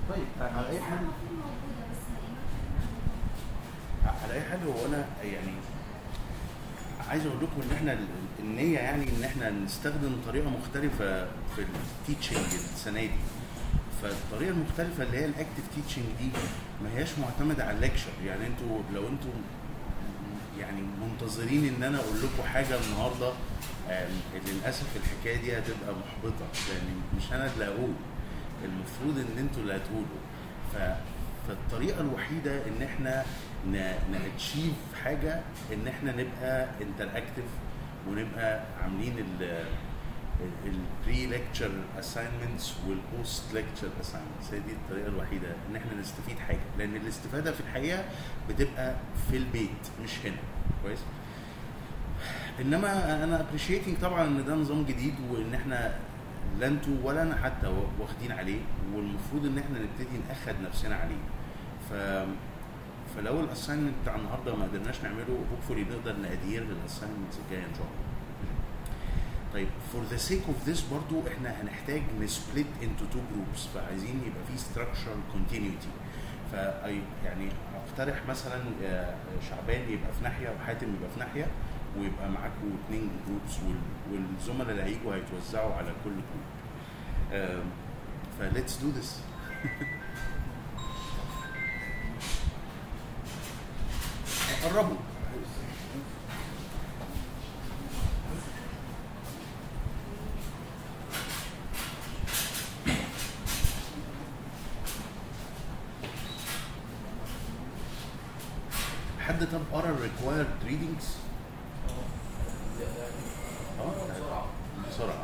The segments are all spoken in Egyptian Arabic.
طيب على اي حال على اي حال هو انا يعني عايز اقول لكم ان احنا ال- النيه يعني ان احنا نستخدم طريقه مختلفه في التيتشنج السنه دي فالطريقه المختلفه اللي هي الاكتف تيتشنج دي ما هياش معتمده على الليكشر يعني انتوا لو انتوا يعني منتظرين ان انا اقول لكم حاجه النهارده آم، للاسف الحكايه دي هتبقى محبطه لان مش انا اللي هقول المفروض ان انتوا اللي هتقولوا ف فالطريقه الوحيده ان احنا ناتشيف حاجه ان احنا نبقى انتراكتيف ونبقى عاملين ال البري ليكتشر اساينمنتس والبوست ليكتشر اساينمنتس هي دي الطريقه الوحيده ان احنا نستفيد حاجه لان الاستفاده في الحقيقه بتبقى في البيت مش هنا كويس انما انا ابريشيتنج طبعا ان ده نظام جديد وان احنا لا انتوا ولا انا حتى واخدين عليه والمفروض ان احنا نبتدي ناخد نفسنا عليه ف فلو الاساينمنت بتاع النهارده ما قدرناش نعمله هوبفولي نقدر نادير للاساينمنتس الجايه ان شاء الله طيب فور ذا سيك اوف ذس برضو احنا هنحتاج نسبليت انتو تو جروبس فعايزين يبقى في structural continuity ف يعني اقترح مثلا آه، شعبان يبقى في ناحيه وحاتم يبقى في ناحيه ويبقى معاكم اثنين جروبس والزملاء اللي هيجوا هيتوزعوا على كل جروب فليتس دو ذس قربوا حد طب قرا الريكوايرد ريدنجز اه بسرعه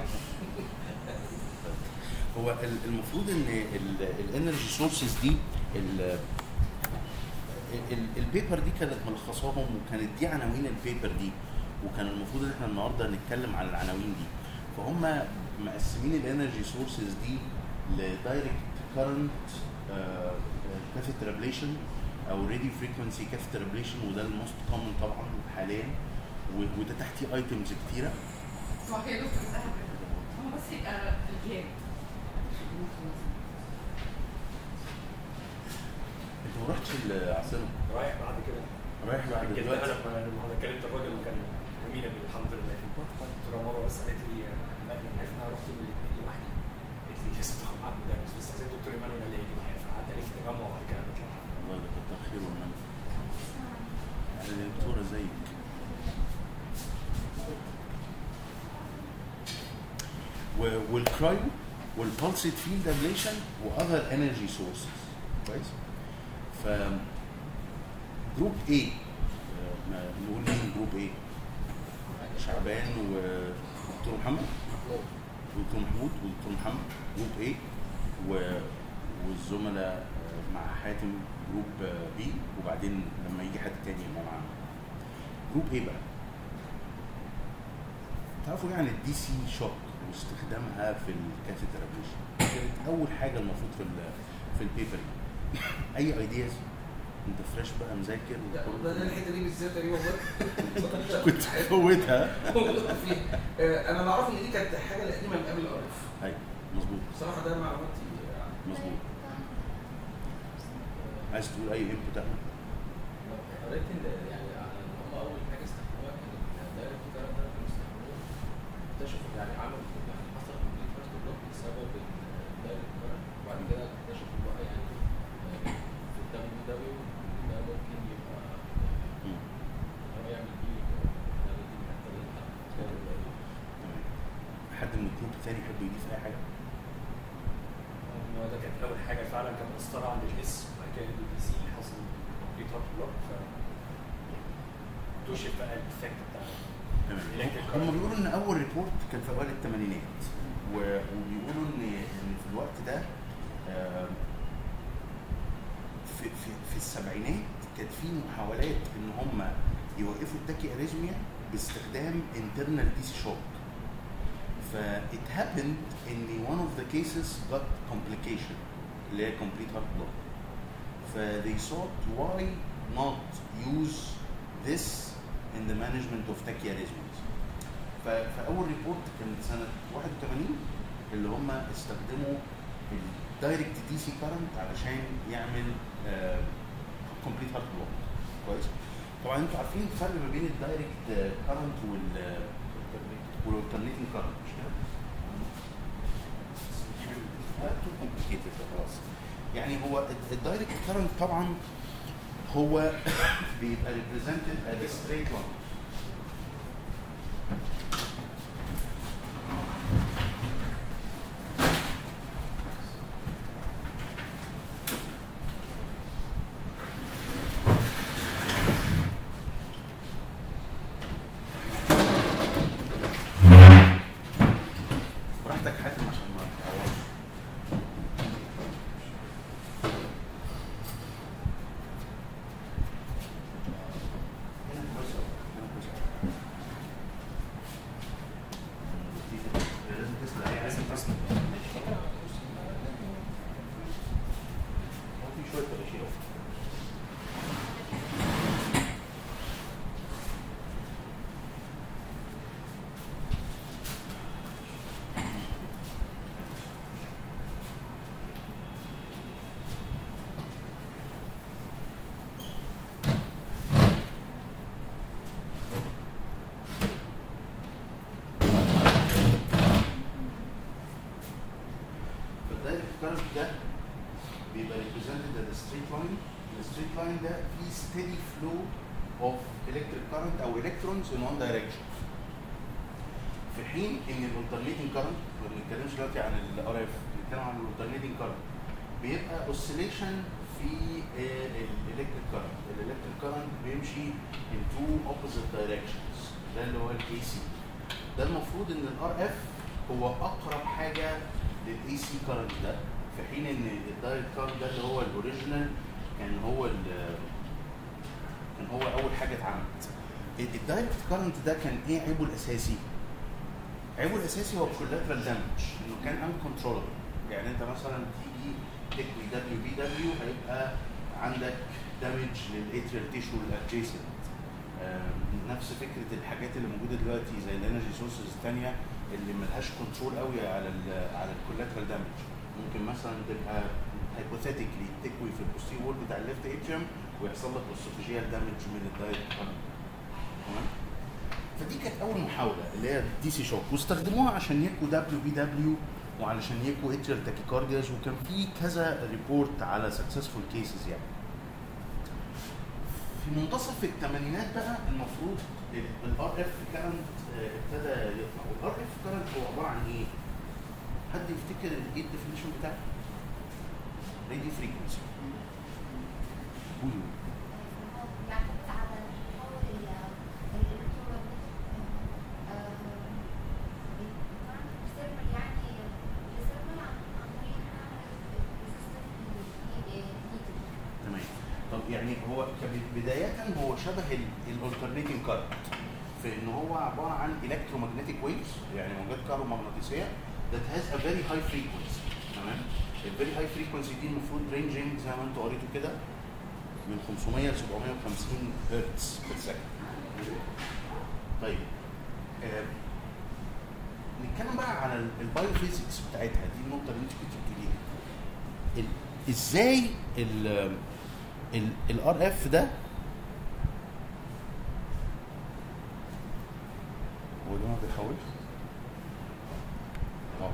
هو ال- المفروض ان الانرجي سورسز دي ال- ال- البيبر دي كانت ملخصاهم وكانت دي عناوين البيبر دي وكان المفروض ان احنا النهارده نتكلم على العناوين دي فهم مقسمين الانرجي سورسز دي لدايركت كارنت كاثيتر ابليشن او راديو فريكونسي كاثيتر ابليشن وده الموست كومن طبعا حاليا و- وده تحتيه ايتمز كتيره ما هي دكتور سهل هو بس يبقى الجهاد انت ما رحتش العاصمه رايح بعد كده رايح بعد كده دلوقتي انا لما لما كلمت الراجل كان جميله الحمد لله قلت له مره بس قالت لي لا احنا عرفنا رحت الاثنين لوحدي قالت لي لازم تاخد معاك مدرس بس عايزين دكتور ايمانويل اللي هيجي معايا فقعدت الف تجمع وبعد كده نطلع والله ده كتر خير والنعمه يعني دكتوره زيك و- والكرايو والبulsate فيلد ابليشن واذر انرجي سورسز كويس ف جروب ايه نقول مين جروب ايه شعبان ودكتور محمد ودكتور محمود ودكتور محمد جروب ايه و... والزملاء آه، مع حاتم جروب بي وبعدين لما يجي حد تاني يبقى معانا جروب ايه بقى؟ تعرفوا يعني الدي سي شوك واستخدامها في الكاثيتر ابليشن كانت اول حاجه المفروض في ال في البيبر دي. اي ايدياز انت فريش بقى مذاكر ده ده الحته دي بالذات تقريبا برضه كنت فوتها فيها. آه، انا اللي اعرفه ان دي كانت حاجه القديمه من قبل الارف ايوه مظبوط بصراحه ده معلوماتي مظبوط عايز تقول اي انبوت احمد قريت ان يعني على ان هم اول حاجه استخدموها كانت دايركت كارنت ده كانوا استخدموه اكتشفوا يعني عملوا يعني حصل كومبليت فيرست بلوك بسبب الدايركت كارنت وبعد كده اكتشفوا بقى يعني آه، في الدبليو دبليو ده ممكن يبقى مم. ان هو يعمل بيه ده دي الحته اللي انت تمام حد من الجروب الثاني يحب يضيف اي حاجه ان هو ده كانت اول حاجه فعلا كان مسطره عند الاس وبعد كده البي بي سي حصل كومبليت هارت بلوك ف اكتشف بقى الافكت بتاع تمام Electric هم current. بيقولوا ان اول ريبورت كان في اوائل الثمانينات و- وبيقولوا ان ان في الوقت ده آه، في في في السبعينات كانت في محاولات ان هم يوقفوا التاكي اريزميا باستخدام internal دي سي شوك ف it happened ان one of the cases got complication اللي هي complete heart block ف they thought why not use this in the management of tachyarrhythmias ف- فاول ريبورت كانت سنه 81 اللي هم استخدموا دايركت دي سي كارنت علشان يعمل كومبليت هارت بلوك كويس طبعا انتوا عارفين الفرق ما بين الدايركت كارنت وال والالترنيتنج كارنت مش كده؟ لا تو كومبليكيتد خلاص يعني هو الدايركت كارنت طبعا هو بيبقى ريبريزنتد as a straight line براحتك حاتم عشان ما تعوضش هنا كويس أوي، هنا كويس أوي. لازم تسمع أي لازم حاجة. تسمع. هو في شوية تغشير أهو. فالدايركت كارنت ده بيبقى represented as a straight line الستريت لاين ده فيه steady flow of electric current او electrons in one direction في حين ان الالترنيتنج كارنت ما بنتكلمش دلوقتي عن الار اف بنتكلم عن الالترنيتنج كارنت بيبقى oscillation في الالكتريك كارنت الالكتريك كارنت بيمشي in two opposite directions ده اللي هو الاي سي ده المفروض ان الار اف هو اقرب حاجه للاي سي كارنت ده في حين ان الدايركت كارنت ده اللي هو الاوريجينال كان هو ال- كان هو اول حاجه اتعملت الدايركت كارنت ده كان ايه عيبه الاساسي؟ عيبه الاساسي هو الكولاترال دامج انه كان ان كنترولبل يعني انت مثلا تيجي تكوي دبليو بي دبليو هيبقى عندك دامج للاتريال تيشو الادجيسنت نفس فكره الحاجات اللي موجوده دلوقتي زي الانرجي سورسز الثانيه اللي ملهاش كنترول قوي على ال على الكولاترال دامج ممكن مثلا تبقى هايبوثيتيكلي تكوي في البوستير وول بتاع الليفت اتريوم ويحصل لك اوسوفيجيال دامج من الدايركت تمام فدي كانت اول محاوله اللي هي دي سي شوك واستخدموها عشان يكوا دبليو بي دبليو وعلشان يكوا اتريال تاكيكاردياز وكان في كذا ريبورت على سكسسفول كيسز يعني في منتصف الثمانينات بقى المفروض الار اف كارنت ابتدى يطلع والار اف كارنت هو عباره عن ايه؟ حد يفتكر ايه الديفينيشن بتاعه؟ راديو فريكونسي قولوا يعتمد على تحول ال- الالكترومagnetic آه، الكرنت بيستعمل يعني بيستعمل عن عن طريق resistive heating. تمام طب يعني هو كب- بداية هو شبه الالترنيتنج كارنت في ان هو عبارة عن electromagnetic waves يعني موجات كهرومغناطيسية that has a very high frequency تمام ال very high frequency دي المفروض ranging زي ما انتوا قريتوا كده من 500 ل 750 هرتز في السكند طيب آه، نتكلم بقى على البايوفيزيكس بتاعتها دي النقطة اللي انت كنت بتقوليها ال- ازاي ال الار اف ده هو ده ما بيحاولش اه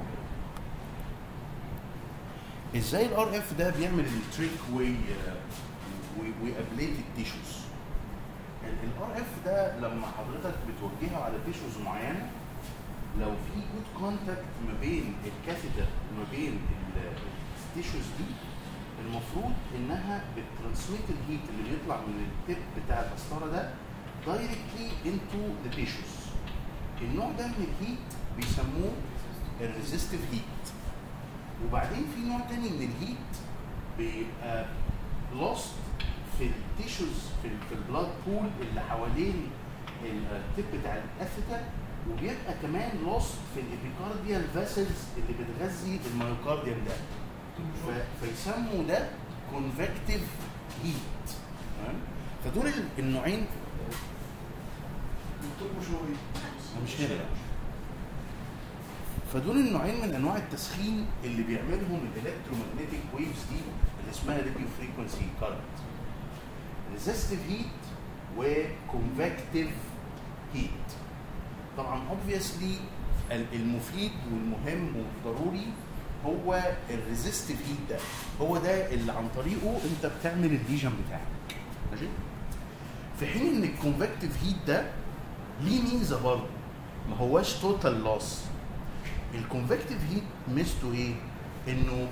ازاي الار اف ده بيعمل التريك وي وابليت التيشوز الار اف ده لما حضرتك بتوجهه على تيشوز معينه لو في جود كونتاكت ما بين الكاثيتر وما بين التيشوز دي المفروض انها بترانسميت الهيت اللي بيطلع من التip بتاع القسطره ده دايركتلي انتو ذا تيشوز النوع ده من الهيت بيسموه الريزيستيف هيت وبعدين في نوع تاني من الهيت بيبقى لوست في التيشوز في, ال- في البلاد بول اللي حوالين التip بتاع الكاثيتر وبيبقى كمان لوست في الابيكارديال فاسلز اللي بتغذي الميوكارديوم ده ف- فيسموا ده كونفكتيف هيت تمام فدول ال- النوعين دكتور مشوي مش هنا فدول النوعين من انواع التسخين اللي بيعملهم الالكترومagnetic ويفز دي اللي اسمها راديو فريكونسي كارنت ريزيستيف هيت وكونفكتيف هيت طبعا اوبفيسلي المفيد والمهم والضروري هو الريزيستيف هيت ده هو ده اللي عن طريقه انت بتعمل الليجن بتاعك ماشي في حين ان الكونفكتيف هيت ده ليه ميزه برضه ما هواش توتال لوس الكونفكتيف هيت ميزته ايه؟ انه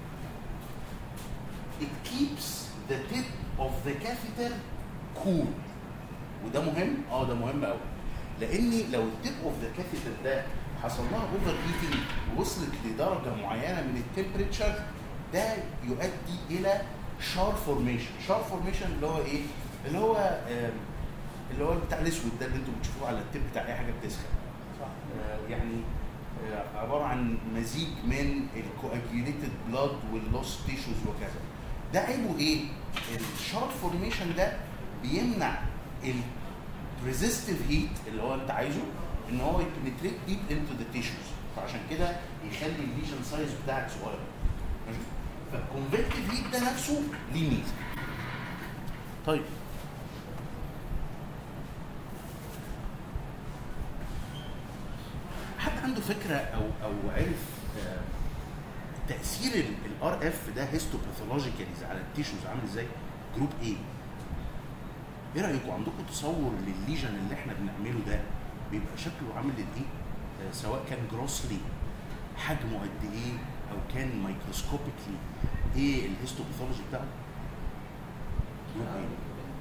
it keeps the tip of the catheter cool وده مهم؟ اه ده مهم قوي لاني لو التيب اوف ذا كاثيتر ده حصل لها اوفر هيتنج ووصلت لدرجه معينه من التمبريتشر ده يؤدي الى شار فورميشن شار فورميشن اللي هو ايه اللي هو آم، اللي هو بتاع الاسود ده اللي انتم بتشوفوه على التيب بتاع اي حاجه بتسخن صح آه، يعني آه، عباره عن مزيج من الكواجيوليتد بلاد واللوس تيشوز وكذا ده عيبه ايه الشار فورميشن ده بيمنع الريزيستيف هيت اللي هو انت عايزه ان هو يبنتريت ديب انتو ذا تيشوز فعشان كده يخلي الليجن سايز بتاعك صغير ماشي فالكونفكتيف هيت ده نفسه ليه ميزه طيب حد عنده فكره او او عرف آه، تاثير الار اف ده هيستوباثولوجيكاليز على التيشوز عامل ازاي؟ جروب ايه؟ ايه رايكم عندكم تصور للليجن اللي احنا بنعمله ده بيبقى شكله عامل ايه؟ آه، سواء كان جروسلي حجمه قد ايه او كان مايكروسكوبيكلي ايه الهيستوباثولوجي بتاعه؟ جروب ايه؟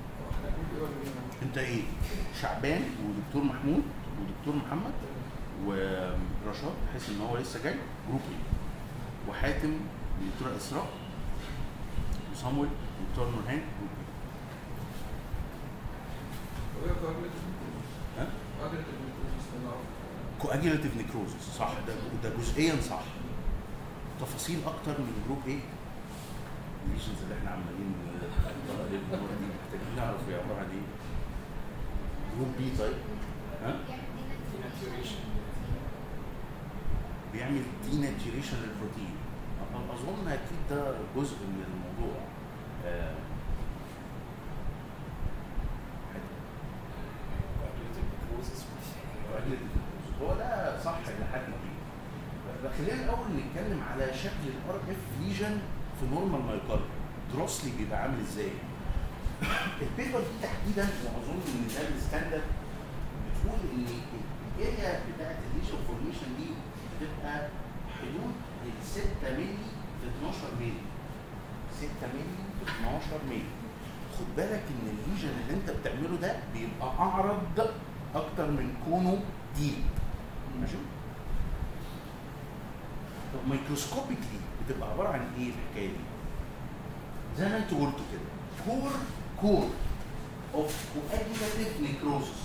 انت ايه؟ شعبان ودكتور محمود ودكتور محمد ورشاد بحيث ان هو لسه جاي جروب ايه؟ وحاتم ودكتوره اسراء وصامويل ودكتور نورهان جروب ايه؟ ها؟ كواجيلاتيف نيكروزس صح ده ده جزئيا صح تفاصيل اكتر من جروب ايه؟ الليجنز اللي احنا عمالين نقراها دي محتاجين نعرف هي عباره عن ايه؟ جروب بي طيب ها؟ بيعمل ديناتيريشن للبروتين أ- اظن اكيد ده جزء من الموضوع آه، هو ده صح الى حد كبير بقى خلينا الاول نتكلم على شكل الار اف ليجن في نورمال مايوكارديوم دروسلي بيبقى عامل ازاي البيبر دي تحديدا واظن ان ده الستاندرد بتقول ان الاريا بتاعت الليجن فورميشن دي بتبقى حدود ال 6 مللي في 12 مللي 6 مللي في 12 مللي خد بالك ان الليجن اللي انت بتعمله ده بيبقى اعرض اكتر من كونه ديب ماشي طب مايكروسكوبيكلي بتبقى عباره عن ايه الحكايه دي؟ زي ما انتوا قلتوا كده كور كور اوف كواجيلاتيف نيكروزس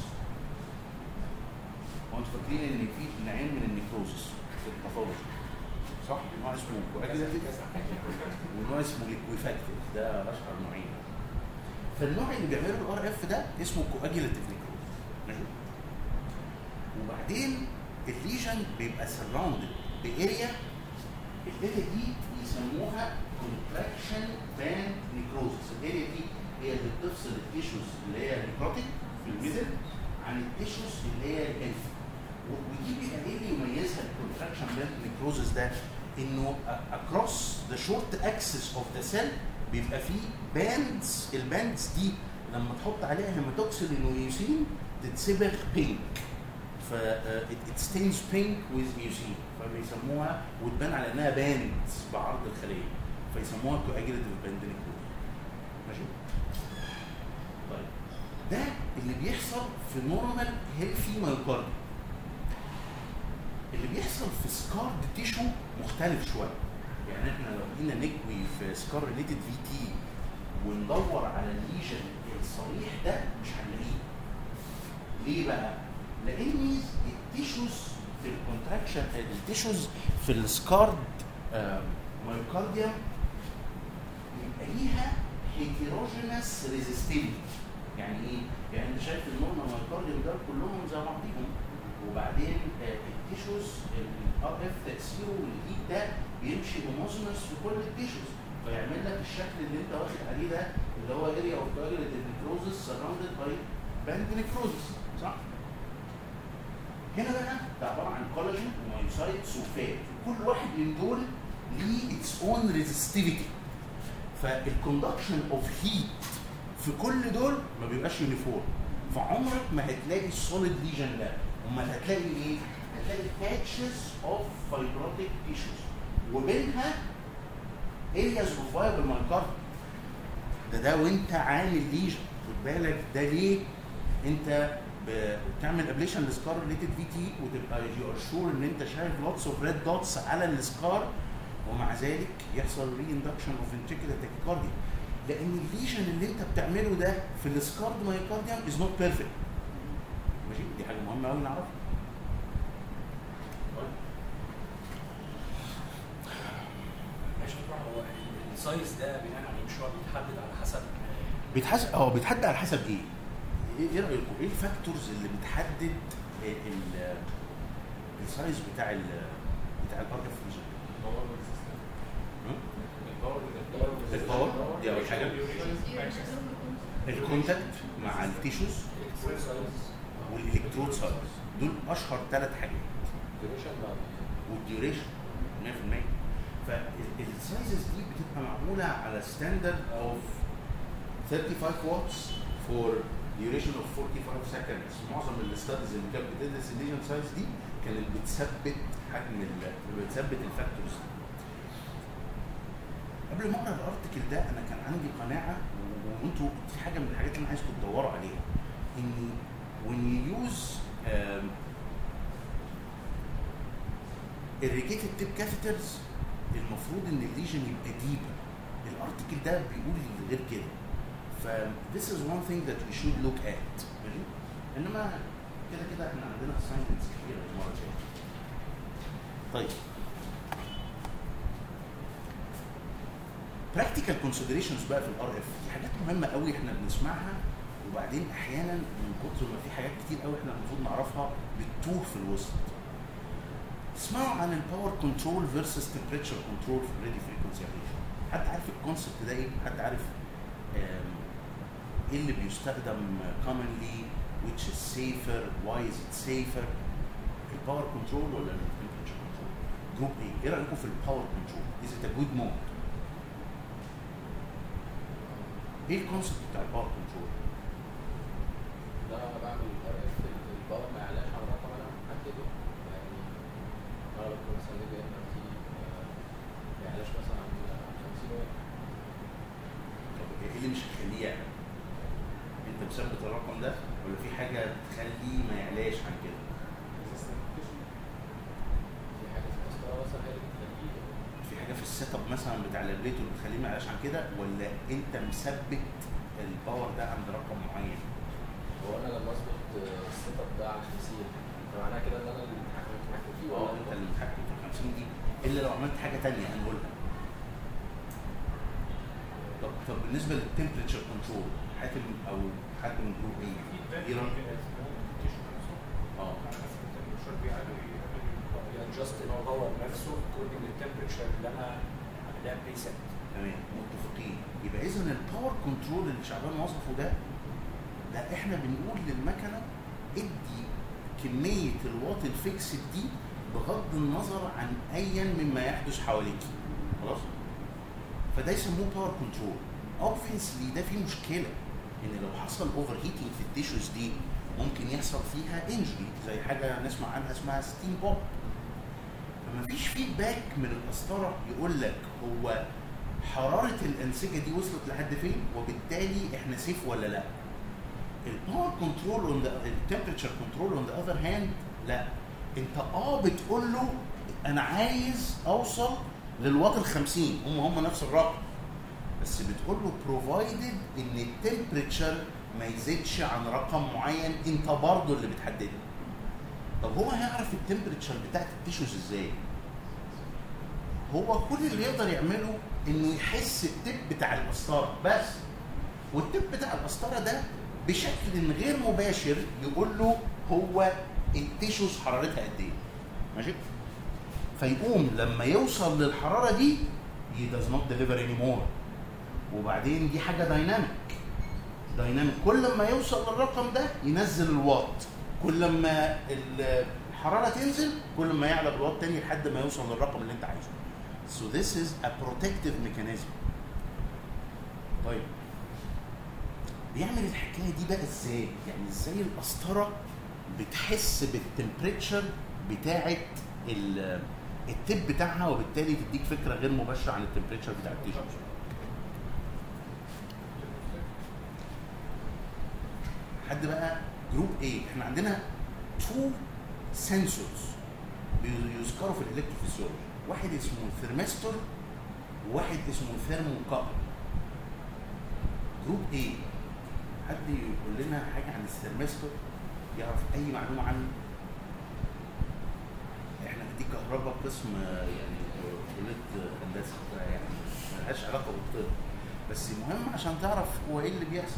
هو انتوا فاكرين ان في نوعين من النيكروزس في الباثولوجي صح؟ نوع اسمه كواجيلاتيف ونوع اسمه ليكويفاكتيف ده اشهر نوعين فالنوع اللي بيعمله الار اف ده اسمه كواجيلاتيف نيكروز ماشي وبعدين الليجن بيبقى سراوندد باريا الاريا دي يسموها كونتراكشن باند نيكروزس الاريا دي هي اللي بتفصل التيشوز اللي هي النيكروتيك في الميدل عن التيشوز اللي هي الهيلثي ودي بيبقى ايه اللي يميزها الكونتراكشن باند نيكروزس ده انه اكروس ذا شورت اكسس اوف ذا سيل بيبقى فيه باندز الباندز دي لما تحط عليها هيماتوكسيل انويوسين تتصبغ بينك ف ات ستينز بينك ويز ايوسين فبيسموها وتبان على انها باندز بعرض الخليه فيسموها كواجيلاتيف باند نيكروز ماشي طيب ده اللي بيحصل في نورمال هيلثي مايوكارديوم اللي بيحصل في سكارد تيشو مختلف شويه يعني احنا لو جينا نكوي في سكار ريليتد في تي وندور على الليجن الصريح ده مش هنلاقيه ليه بقى؟ لان التيشوز في الكونتراكشن التيشوز في السكارد مايوكارديوم يبقى ليها هيتيروجينس ريزيستيفيتي يعني ايه؟ يعني انت شايف النورمال مايوكارديوم ده كلهم زي بعضيهم وبعدين آه، التيشوز الار اف تاثيره والهيت ده بيمشي هوموجينس في كل التيشوز فيعمل لك الشكل اللي انت واخد عليه ده اللي هو اريا اوف coagulated necrosis surrounded by band necrosis صح؟ هنا بقى ده عباره عن كولاجين ومايوسايتس وفات كل واحد من دول ليه اتس اون ريزستيفيتي فالكوندكشن اوف هيت في كل دول ما بيبقاش يونيفورم فعمرك ما هتلاقي السوليد ليجن ده امال هتلاقي ايه؟ هتلاقي باتشز اوف فايبروتيك تيشوز وبينها areas of viable myocardium ده ده وانت عامل ليجن خد بالك ده ليه انت ب- بتعمل ابليشن لسكار ريليتد في تي وتبقى يو ار شور ان انت شايف لوتس اوف ريد دوتس على السكار ومع ذلك يحصل ري اندكشن اوف ventricular tachycardia لان الليجن اللي انت بتعمله ده في السكارد مايوكارديوم از نوت بيرفكت ماشي دي حاجه مهمه قوي نعرفها ماشي طبعا هو السايز ده بناء على مش هو بيتحدد على حسب بيتحسب اه بيتحدد على حسب ايه؟ ايه إيه رايكم؟ ايه الفاكتورز اللي بتحدد ال- ال- السايز بتاع ال بتاع الار اف ليجن؟ الباور دي اول حاجه الكونتاكت مع التيشوز والالكترود سايز دول اشهر ثلاث حاجات والديوريشن 100% فالسايزز دي بتبقى معموله على ستاندرد اوف 35 واتس فور duration of 45 seconds معظم الاستاديز اللي كانت بتدرس الليجن سايز دي كانت بتثبت حجم ال- بتثبت الفاكتورز قبل ما اقرا الارتكل ده انا كان عندي قناعه و- وانتوا في حاجه من الحاجات اللي انا عايزكم تدوروا عليها ان when you use um, irrigated tip catheters المفروض ان الليجن يبقى ديبر الارتكل ده بيقول غير كده ف this is one thing that we should look at ماشي انما كده كده احنا عندنا assignments كتير المره الجايه طيب practical considerations بقى في الار اف دي حاجات مهمه قوي احنا بنسمعها وبعدين احيانا من كتر ما في حاجات كتير قوي احنا المفروض نعرفها بتتوه في الوسط اسمعوا عن الباور كنترول فيرسس تمبريتشر كنترول في الراديو فريكونسي حد عارف الكونسبت ده ايه؟ حد عارف آم، ايه اللي بيستخدم commonly which is safer why is it safer الباور كنترول ولا التمبريتشر كنترول جروب ايه؟ ايه رايكم في الباور كنترول؟ is it a good mode؟ ايه الكونسبت بتاع الباور كنترول؟ ده انا بعمل ار اف الباور ما يعلاش على الرقم انا محدده يعني انا بكون مثلا جايب ان ار تي ما يعلاش مثلا عن 50 واط طب ايه اللي مش هيخليه يعلى؟ انت مثبت الرقم ده ولا في حاجه تخليه ما يعلاش عن كده؟ في حاجه في المسطره مثلا هي اللي بتخليه في حاجه في السيت اب مثلا بتاع الابليتور بتخليه ما يعلاش عن كده ولا انت مثبت الباور ده عند رقم معين؟ هو انا لما اظبط السيت اب ده على 50 فمعناها كده ان انا اللي متحكم فيه اه ولا انت اللي متحكم في ال 50 دي الا لو عملت حاجه ثانيه هنقولها. طب طب بالنسبه للتمبريتشر كنترول حاتم او حد من جروب ايه؟ ايه رايك؟ اه يادجست الباور نفسه اكوردنج للتمبريتشر اللي انا عاملها بريسيت تمام متفقين يبقى اذا الباور كنترول اللي شعبان وصفه ده ده احنا بنقول للمكنه ادي كميه الواط الفيكسد دي بغض النظر عن ايا مما يحدث حواليك خلاص فده يسموه باور كنترول اوبفيسلي ده فيه مشكله ان لو حصل اوفر هيتنج في التيشوز دي ممكن يحصل فيها انجري زي حاجه نسمع عنها اسمها ستيم بوب فمفيش فيدباك من القسطره يقول لك هو حراره الانسجه دي وصلت لحد فين وبالتالي احنا سيف ولا لا الباور كنترول اون ذا التمبريتشر كنترول اون ذا اذر هاند لا انت اه بتقول له انا عايز اوصل للواط ال 50 هم هم نفس الرقم بس بتقول له بروفايدد ان التمبريتشر ما يزيدش عن رقم معين انت برضه اللي بتحدده طب هو هيعرف التمبريتشر بتاعت التيشوز ازاي هو كل اللي يقدر يعمله انه يحس التب بتاع القسطره بس والتب بتاع القسطره ده بشكل غير مباشر يقول له هو التيشوز حرارتها قد ايه ماشي فيقوم لما يوصل للحراره دي he does not deliver anymore وبعدين دي حاجه دايناميك دايناميك كل ما يوصل للرقم ده ينزل الواط كل ما ال- الحراره تنزل كل ما يعلى بالواط تاني لحد ما يوصل للرقم اللي انت عايزه so this is a protective mechanism طيب بيعمل الحكايه دي بقى ازاي يعني ازاي القسطره بتحس بالتمبريتشر بتاعه ال- التب بتاعها وبالتالي تديك فكره غير مباشره عن التمبريتشر بتاع التيشو حد بقى جروب ايه احنا عندنا تو سنسورز بيذكروا في الالكتروفيسيولوجي واحد اسمه ثيرمستور وواحد اسمه ثيرموكابل جروب ايه حد يقول لنا حاجه عن الثيرمستور يعرف اي معلومه عنه احنا دي كهرباء قسم آه، يعني آه، كليه هندسه يعني ملهاش علاقه بالطب بس مهم عشان تعرف هو ايه اللي بيحصل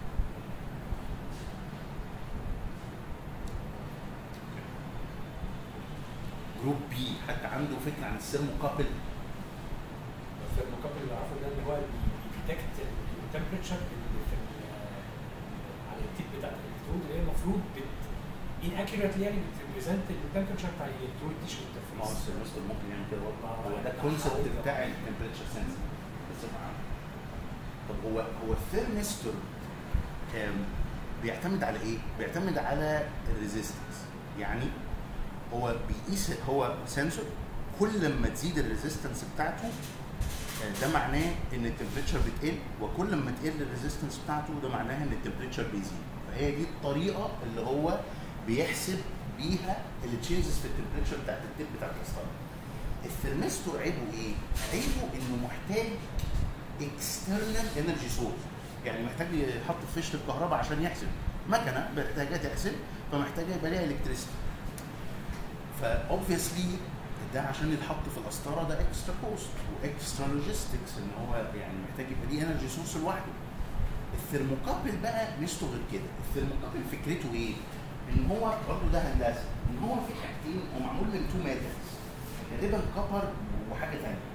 جروب بي حد عنده فكره عن الثيرموكابل فالمقابل اللي اعرفه ده اللي هو بيديتكت التمبريتشر اللي في ال- على التيب بتاع الالكترود اللي هي المفروض بت ان اكيوريتلي يعني بتريبريزنت التمبريتشر بتاع الالكترود تيشو ما هو الثيرمستور ممكن يعمل كده برضه هو ده الكونسيبت بتاع التمبريتشر سنسنج بصفه عامه طب هو هو الثيرمستور آم، بيعتمد على ايه؟ بيعتمد على الريزيستنس يعني هو بيقيس هو سنسور كل ما تزيد الريزيستنس بتاعته آه، ده معناه ان التمبريتشر بتقل وكل ما تقل الريزيستنس بتاعته ده معناها ان التمبريتشر بيزيد فهي دي الطريقه اللي هو بيحسب بيها التشينجز في التمبريتشر بتاعت التيب بتاعت الاسطره الثرمستور عيبه ايه؟ عيبه انه محتاج اكسترنال انرجي سورس يعني محتاج يحط في فيشه الكهرباء عشان يحسب مكنه محتاجه تحسب فمحتاجه يبقى ليها الكتريستي فاوبفيسلي ده عشان يتحط في القسطره ده اكسترا كوست واكسترا لوجيستكس ان هو يعني محتاج يبقى ليه انرجي سورس لوحده الثرموكابل بقى ميزته غير كده الثرموكابل فكرته ايه؟ ان هو برضه ده هندسه ان هو في حاجتين هو معمول من تو ميتالز غالبا كبر وحاجه ثانيه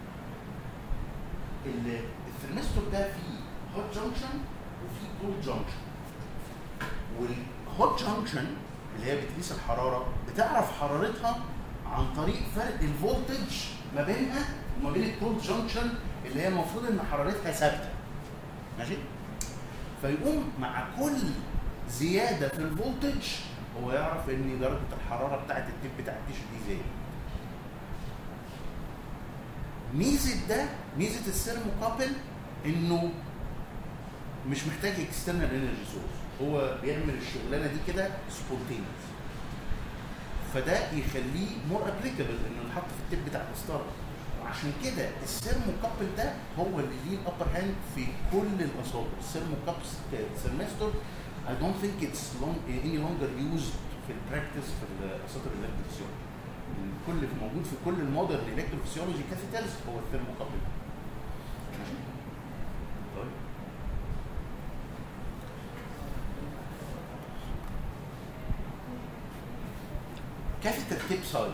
الثرمستور ده فيه هوت جانكشن وفيه كولد جانكشن والهوت جانكشن اللي هي بتقيس الحراره بتعرف حرارتها عن طريق فرق الفولتج ما بينها وما بين الكولد جانكشن اللي هي المفروض ان حرارتها ثابته ماشي فيقوم مع كل زياده في الفولتج هو يعرف ان درجه الحراره بتاعت التيب بتاع التيشو دي زادت ميزه ده ميزه الثيرموكابل انه مش محتاج اكسترنال انرجي سورس هو بيعمل الشغلانه دي كده سبونتينيوس فده يخليه مور ابليكابل انه يتحط في التيب بتاع القسطره وعشان كده الثيرموكابل ده هو اللي ليه الابر هاند في كل المصادر الثيرموكابل سيرمستر I don't think it's long, any longer used في البراكتس في الاساطير الالكتروفيسيولوجي كل موجود في كل المودرن الكتروفيسيولوجي كاثيترز هو الثيرموكابل ماشي طيب كافيتر تيب سايز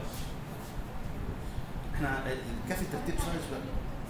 احنا الكافيتر تيب سايز بقى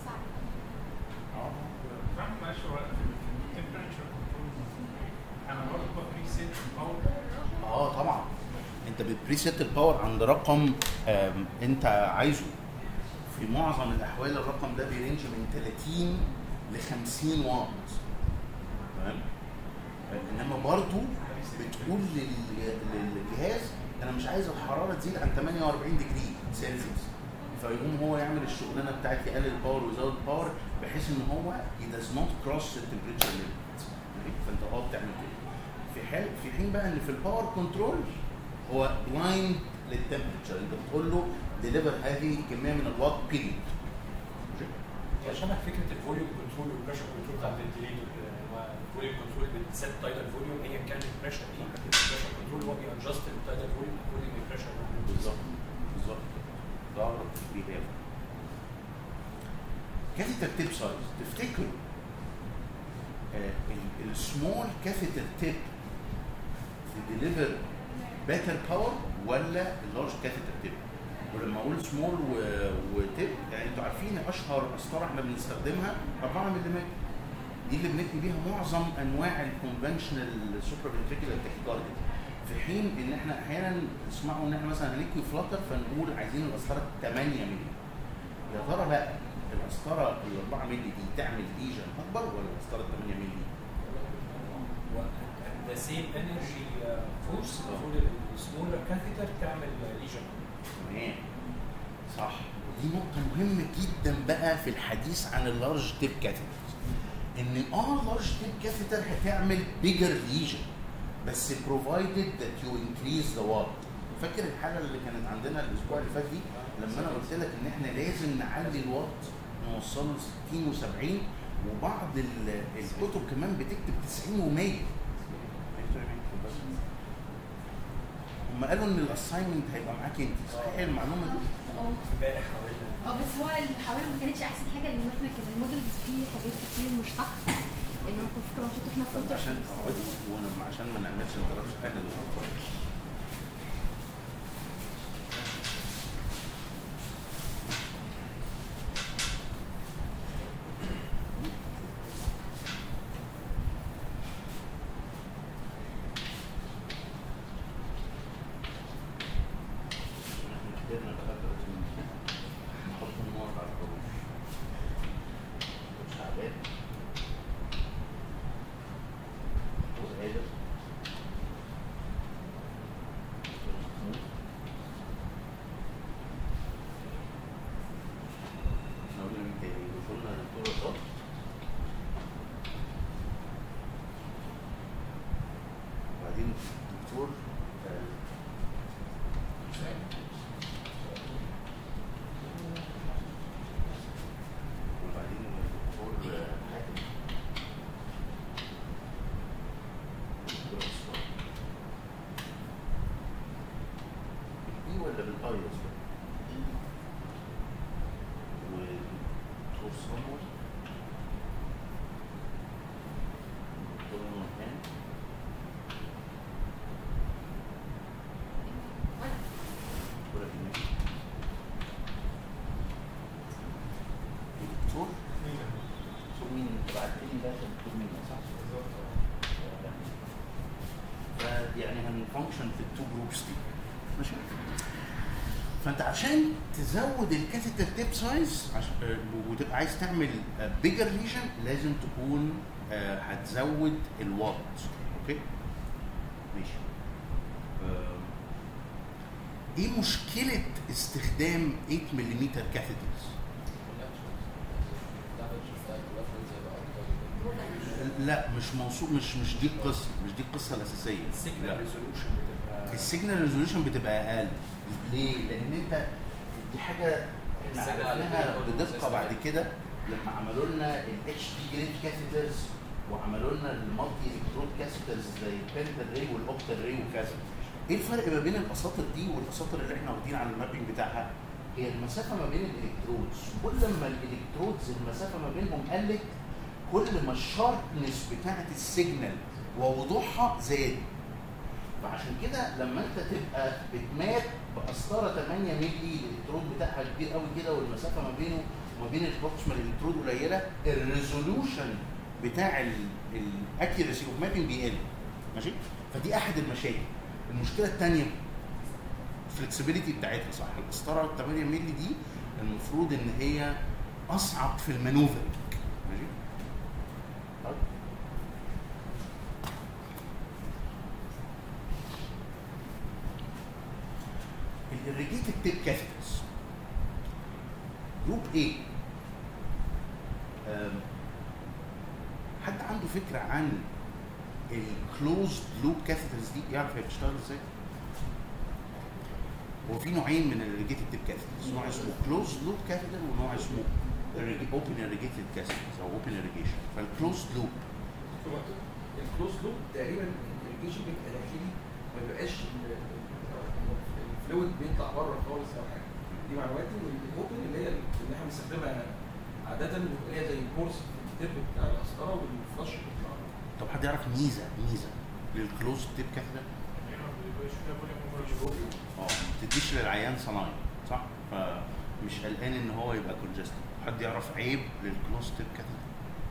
اه فاهم ماشي هو في التمبريتشر انا برضه بريسيت الباور اه طبعا انت بتبريسيت الباور عند رقم آم، انت عايزه في معظم الاحوال الرقم ده بيرينج من 30 ل 50 واط تمام انما برضو بتقول لل- للجهاز انا مش عايز الحراره تزيد عن 48 ديجري سيلسيوس فيقوم هو يعمل الشغلانه بتاعت يقلل الباور ويزود الباور بحيث ان هو he does not cross the temperature limit فانت اه بتعمل كده في حال في حين بقى ان في الباور كنترول هو بلايند للتمبريتشر انت بتقول له ديليفر هذه الكميه من الوات بيريد هي شبه فكره الفوليوم كنترول والبريشر كنترول بتاع الفنتليتور كده يعني هو الفوليوم كنترول بتسيت تايدال فوليوم ايا كان البريشر ايه البريشر كنترول هو بيأجست التايدال فوليوم اكوردنج للبريشر بالظبط بالظبط ده اقرب تشبيه ليا كاثيتر تيب سايز تفتكروا السمول كاثيتر تيب تديليفر باتر باور ولا اللارج كاثيتر تيب ولما اقول سمول وتيب يعني انتوا عارفين اشهر قسطره احنا بنستخدمها 4 ملم دي اللي بنبني بيها معظم انواع الكونفنشنال سوبر فنتريكولار تاكيكارديا في حين ان احنا احيانا تسمعوا ان احنا مثلا هنكوي فلاتر فنقول عايزين القسطره 8 ملم يا ترى بقى القسطره ال 4 ملم دي تعمل ليجن اكبر ولا القسطره 8 ملم؟ ذا سيم انرجي فورس المفروض السمولر كاثيتر تعمل ليجن تمام صح ودي نقطة مهمة جدا بقى في الحديث عن اللارج تيب كاثيتر ان اه اللارج تيب كاثيتر هتعمل بيجر ليجن بس provided that you increase the watt فاكر الحالة اللي كانت عندنا الأسبوع اللي فات دي لما أنا قلت لك إن إحنا لازم نعلي الوات نوصله ل 60 و70 وبعض ال- الكتب كمان بتكتب 90 و100 هم قالوا إن الأساينمنت هيبقى معاك أنت صحيح المعلومة دي؟ امبارح حاولنا اه بس هو الحوالي ما كانتش احسن حاجه لان احنا كان المودلز فيه حاجات كتير مش صح لان انا كنت فاكره المفروض احنا طب فلتر عشان اقعدي وانا عشان ما نعملش انترابشن احنا اللي نقعد. احنا كبرنا بقى دلوقتي. نحط النور على الحروف. شعبان وقادر احنا قلنا مين تاني؟ وصلنا للدكتور رشاد وبعدين الدكتور آه، وبعدين الدكتور آه، حاتم الدكتور أسرار. بالإي ولا بالآي يا أسرار؟ ودكتور صامول دكتور نورهان دكتورة إيمان دكتور دكتور مين انت بعت لي ده كان دكتور مين صح؟ فيعني هنفانكشن في التو جروبس دي ماشي فانت عشان تزود الكاثيتر تيب سايز عشان آه، وتبقى عايز تعمل بيجر ليجن لازم تكون آه، هتزود الوات اوكي ماشي آه، ايه مشكله استخدام 8 ملم كاثيترز لا مش موصول مش مش دي القصه مش دي القصه الاساسيه السيجنال لا. ريزولوشن بتبقى السيجنال ريزوليوشن بتبقى اقل ليه؟ لان انت دي حاجه احنا السيجنال عرفناها اللي بدقه بيقولوا بعد كده لما عملوا لنا الاتش دي جريد كاثيترز وعملوا لنا المالتي الكترود كاثيترز زي البنتال ري والاوكتال ري وكذا. ايه الفرق ما بين الاساطر دي والاساطر اللي احنا واخدين على المابينج بتاعها؟ هي المسافه ما بين الالكترودز كل ما الالكترودز المسافه ما بينهم قلت كل ما الشاربنس بتاعت السيجنال ووضوحها زاد فعشان كده لما انت تبقى بتمات بقسطره 8 مللي الالكترود بتاعها كبير قوي كده والمسافه ما بينه وما بين البروكسيمال الالكترود قليله الريزولوشن بتاع الاكيرسي اوف مابينج بيقل ماشي فدي احد المشاكل المشكله الثانيه الفلكسبيليتي بتاعتها صح القسطره 8 مللي دي المفروض ان هي اصعب في المانوفر ماشي طيب. الريجيتد تيب كاثيترز جروب ايه حد عنده فكره عن الكلوزد لوب كاثيترز دي يعرف هي بتشتغل ازاي؟ هو في نوعين من الريجيتد تيب كاثيترز نوع اسمه كلوزد لوب كاثيتر ونوع اسمه اوبن irrigated كاثيترز او اوبن irrigation فالكلوزد لوب هو الكلوز لوب تقريبا الاريجيشن بيبقى داخلي ما بيبقاش ال- الفلويد بيطلع بره خالص او حاجه دي معلوماتي والاوبن اللي هي اللي احنا بنستخدمها عاده اللي هي زي الكورس في الترم بتاع القسطره والفلاش بتاع طب حد يعرف ميزه ميزه للكلوزد تيب كاثيتر؟ بقاش فيها فوليوم اه ما تديش للعيان صنايعي صح فمش قلقان ان هو يبقى كونجستد حد يعرف عيب للكلوز تيب كاتيتر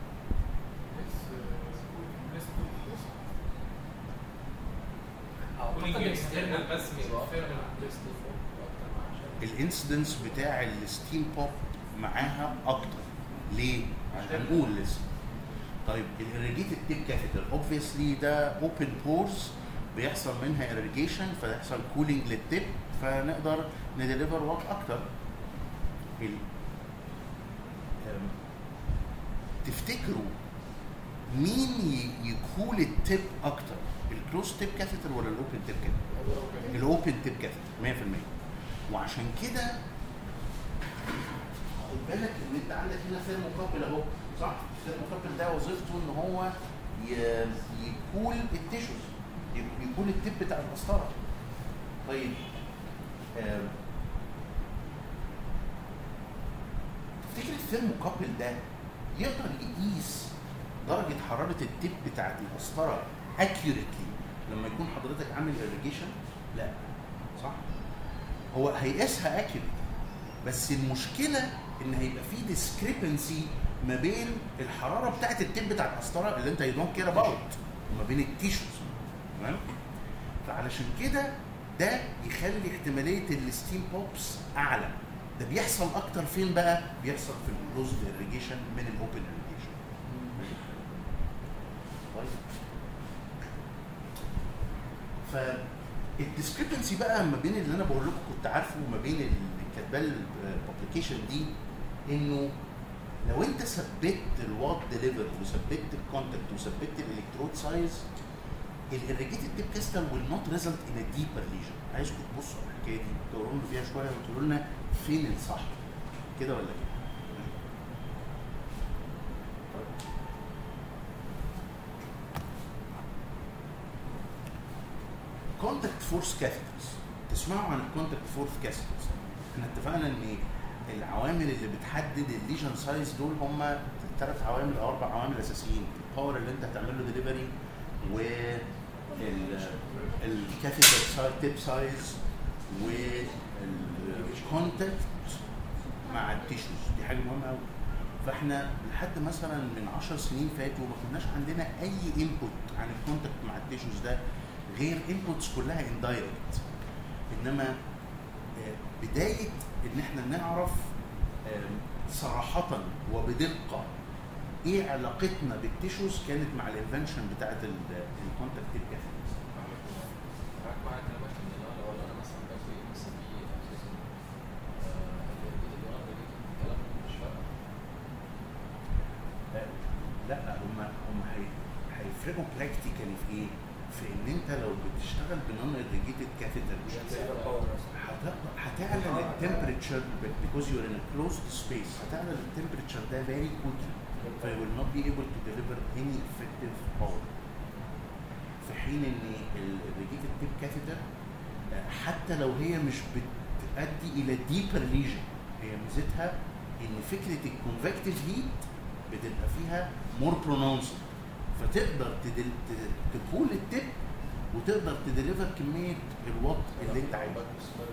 اعتقد ونيجي الاستيرنال نستنى بس مش بيبقى اكتر الفيرنال. مع البريست فوق اكتر مع عشان الانسيدنس بتاع الستيم بوب معاها اكتر ليه؟ عشان هنقول لسه طيب الاريجيتد تيب كاثيتر اوبفيسلي ده اوبن بورز بيحصل منها irrigation فيحصل كولينج للتيب فنقدر نديليفر وات اكتر ال- أم، تفتكروا مين ي- يكول التيب اكتر الكلوز تيب كاثيتر ولا الاوبن تيب كاثيتر الاوبن تيب كاثيتر 100% وعشان كده خد بالك ان انت عندك هنا ثيرموكابل اهو صح؟ الثيرموكابل ده وظيفته ان هو ي- يكول التيشوز ي- يكول التيب بتاع القسطره طيب آم، تفتكر الثيرموكابل ده يقدر يقيس درجه حراره التيب بتاعت القسطره اكيوريتلي لما يكون حضرتك عامل irrigation؟ لا صح؟ هو هيقيسها اكيوريت بس المشكله ان هيبقى في ديسكريبنسي ما بين الحراره بتاعت التيب بتاع القسطره اللي انت يو دونت كير اباوت وما بين التيشوز تمام فعلشان كده ده يخلي احتماليه الستيم بوبس اعلى ده بيحصل اكتر فين بقى بيحصل في الكلوزد irrigation من الاوبن irrigation طيب فالديسكريبنسي بقى ما بين اللي انا بقول لكم كنت عارفه وما بين اللي كاتباه الببليكيشن دي انه لو انت ثبت الوات ديليفر وثبت الكونتاكت وثبت الالكترود سايز الاريجيتد تيب كريستال will not result in a deeper lesion عايزكم تبصوا على الحكايه دي تدوروا لنا فيها شويه وتقولوا لنا فين الصح كده ولا كده طيب. كونتاكت فورس كاثيترز تسمعوا عن الكونتاكت فورس كاثيترز احنا اتفقنا ان العوامل اللي بتحدد الليجن سايز دول هم ثلاث عوامل او اربع عوامل اساسيين الباور اللي انت هتعمل له ديليفري و الكاثيتر سايز تيب سايز والكونتاكت مع التيشوز دي حاجه مهمه قوي فاحنا لحد مثلا من 10 سنين فاتوا ما كناش عندنا اي انبوت عن الكونتاكت مع التيشوز ده غير انبوتس كلها اندايركت انما آه، بدايه ان احنا نعرف آم، صراحه وبدقه ايه علاقتنا بالتيشوز كانت مع الانفنشن بتاعت الكونتاكت تيب كاثيترز معاك مع كلامك ان انا لو انا مثلا باخد ام سي بي اساسا الكلام مش فارقه لا هم هم هي- هيفرقوا براكتيكالي في ايه؟ في ان انت لو بتشتغل بنون irrigated catheter هتقدر هتعلن التمبريتشر because you're in a closed space هتعلن التمبريتشر ده very quickly ف you will not be able to deliver any effective power في حين ان الريجيتد تيب كاثيتر حتى لو هي مش بتؤدي الى ديبر ليجن هي ميزتها ان فكره الكونفكتيف هيت بتبقى فيها مور برونونسد فتقدر تدل... ت- تكول التيب وتقدر تديليفر كميه الوات اللي انت عايزه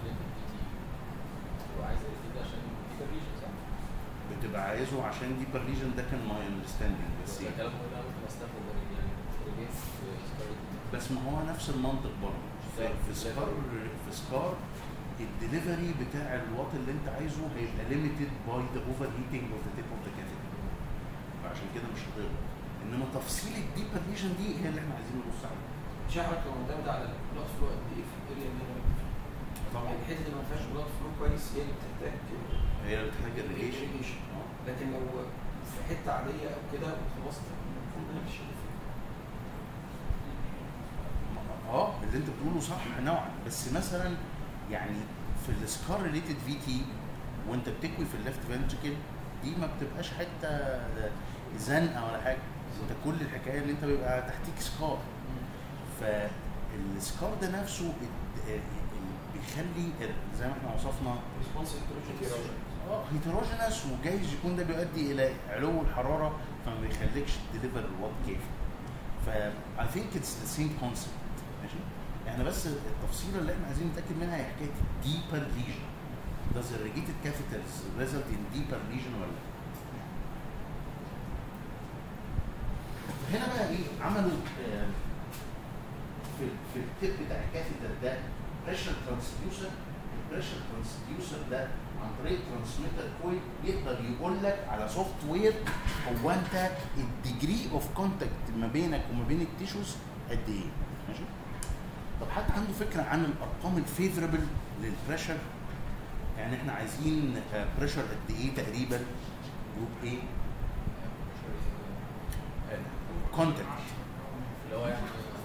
وعايز الفيد عشان دي ريجن صح؟ بتبقى عايزه عشان ديبر ليجن ده كان ماي اندرستاندينج بس بس الكلام هو ده ممكن استخدم يعني ريجيت في سكارلت بس ما هو نفس المنطق برضه في, في سكار في سكار الدليفري بتاع الوات اللي انت عايزه هيبقى ليميتد باي ذا اوفر هيتنج اوف ذا تيب اوف ذا كاثيتر فعشان كده مش هتقدر انما تفصيل الديبر ليجن دي هي اللي احنا عايزين نبص عليها شعرك لو معتمد على البلاد فلو قد ايه في الاريا اللي انا بكتب فيها طبعا يعني الحته اللي ما فيهاش بلاد فلو كويس هي اللي بتحتاج هي اللي بتحتاج الريجيشن irrigation. لكن لو في حته عاديه او كده وخلاص المفروض نمشي اه اللي انت بتقوله صح نوعا بس مثلا يعني في السكار ريليتد في تي وانت بتكوي في الليفت فنتركل دي ما بتبقاش حته زنقه ولا حاجه انت كل الحكايه ان انت بيبقى تحتيك سكار فالسكار ده نفسه ال- ال- ال- بيخلي ال- زي ما احنا وصفنا ريسبونس اه هيتروجينس وجايز يكون ده بيؤدي الى علو الحراره فما بيخليكش تديليفر الوات كيف ف I think it's the same concept ماشي احنا بس التفصيله اللي احنا عايزين نتاكد منها هي حكايه deeper lesion does the irrigated catheters result in deeper lesion ولا لا هنا بقى ايه عملوا آه، في في التip بتاع الكاثيتر ده بريشر ترانسديوسر البريشر ترانسديوسر ده عن طريق ترانسميتر كويل يقدر يقول لك على سوفت وير هو انت الديجري اوف كونتاكت ما بينك وما بين التيشوز قد ايه ماشي طب حد عنده فكره عن الارقام الفيفربل للبريشر يعني احنا عايزين بريشر قد ايه تقريبا جروب ايه كونتاكت اللي هو يعني